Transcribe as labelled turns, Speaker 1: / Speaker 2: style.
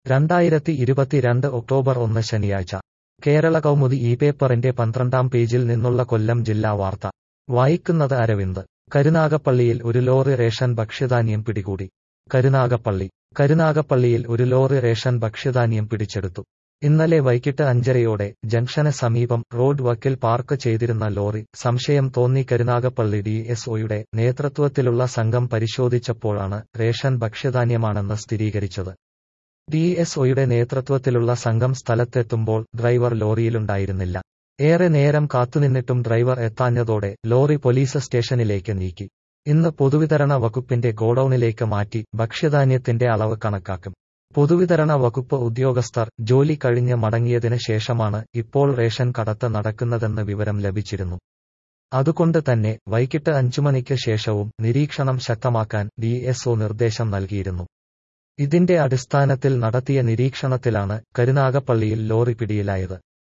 Speaker 1: രണ്ടായിരത്തി ഇരുപത്തിരണ്ട് ഒക്ടോബർ ഒന്ന് ശനിയാഴ്ച കേരള കൗമുദി ഈ പേപ്പറിന്റെ പന്ത്രണ്ടാം പേജിൽ നിന്നുള്ള കൊല്ലം ജില്ലാ വാർത്ത വായിക്കുന്നത് അരവിന്ദ് കരുനാഗപ്പള്ളിയിൽ ഒരു ലോറി റേഷൻ ഭക്ഷ്യധാന്യം പിടികൂടി കരുനാഗപ്പള്ളി കരുനാഗപ്പള്ളിയിൽ ഒരു ലോറി റേഷൻ ഭക്ഷ്യധാന്യം പിടിച്ചെടുത്തു ഇന്നലെ വൈകിട്ട് അഞ്ചരയോടെ ജംഗ്ഷന് സമീപം റോഡ് വക്കിൽ പാർക്ക് ചെയ്തിരുന്ന ലോറി സംശയം തോന്നി കരുനാഗപ്പള്ളി ഡി എസ് ഒയുടെ നേതൃത്വത്തിലുള്ള സംഘം പരിശോധിച്ചപ്പോഴാണ് റേഷൻ ഭക്ഷ്യധാന്യമാണെന്ന് സ്ഥിരീകരിച്ചത് ഡി എസ് ഒയുടെ നേതൃത്വത്തിലുള്ള സംഘം സ്ഥലത്തെത്തുമ്പോൾ ഡ്രൈവർ ലോറിയിലുണ്ടായിരുന്നില്ല ഏറെ നേരം കാത്തുനിന്നിട്ടും ഡ്രൈവർ എത്താഞ്ഞതോടെ ലോറി പോലീസ് സ്റ്റേഷനിലേക്ക് നീക്കി ഇന്ന് പൊതുവിതരണ വകുപ്പിന്റെ ഗോഡൌണിലേക്ക് മാറ്റി ഭക്ഷ്യധാന്യത്തിന്റെ അളവ് കണക്കാക്കും പൊതുവിതരണ വകുപ്പ് ഉദ്യോഗസ്ഥർ ജോലി കഴിഞ്ഞ് മടങ്ങിയതിന് ശേഷമാണ് ഇപ്പോൾ റേഷൻ കടത്ത് നടക്കുന്നതെന്ന് വിവരം ലഭിച്ചിരുന്നു അതുകൊണ്ട് തന്നെ വൈകിട്ട് അഞ്ചുമണിക്ക് ശേഷവും നിരീക്ഷണം ശക്തമാക്കാൻ ഡിഎസ്ഒ നിർദ്ദേശം നൽകിയിരുന്നു ഇതിന്റെ അടിസ്ഥാനത്തിൽ നടത്തിയ നിരീക്ഷണത്തിലാണ് കരുനാഗപ്പള്ളിയിൽ ലോറി പിടിയിലായത്